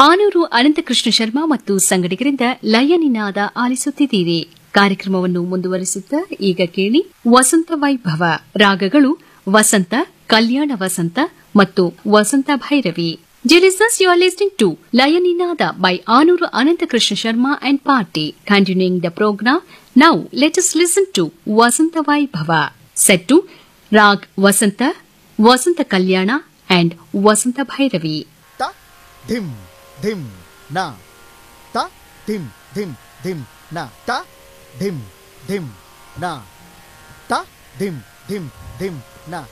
ಆನೂರು ಅನಂತಕೃಷ್ಣ ಶರ್ಮಾ ಮತ್ತು ಸಂಗಡಿಗರಿಂದ ಲಯನಿನಾದ ಆಲಿಸುತ್ತಿದ್ದೀರಿ ಕಾರ್ಯಕ್ರಮವನ್ನು ಮುಂದುವರಿಸುತ್ತಾ ಈಗ ಕೇಳಿ ವಸಂತ ವೈಭವ ರಾಗಗಳು ವಸಂತ ಕಲ್ಯಾಣ ವಸಂತ ಮತ್ತು ವಸಂತ Bhairavi Listeners, you are listening to Layaninada by Anuru Anantakrishna Sharma and Party. Continuing the program, now let us listen to Vasanta Vaibhava, set to Rag Vasanta, Vasanta Kalyana and Vasanta Bhairavi. ತ ಧಿಮ್ ಧಿಮ್ ನ ತ ಧಿಮ್ ಧಿಮ್ ಧಿಮ್ ನ ತ ಧಿಮ್ ಧಿಮ್ ನ ತ ಧಿಮ್ ಧಿಮ್ ಧಿಮ್ ನ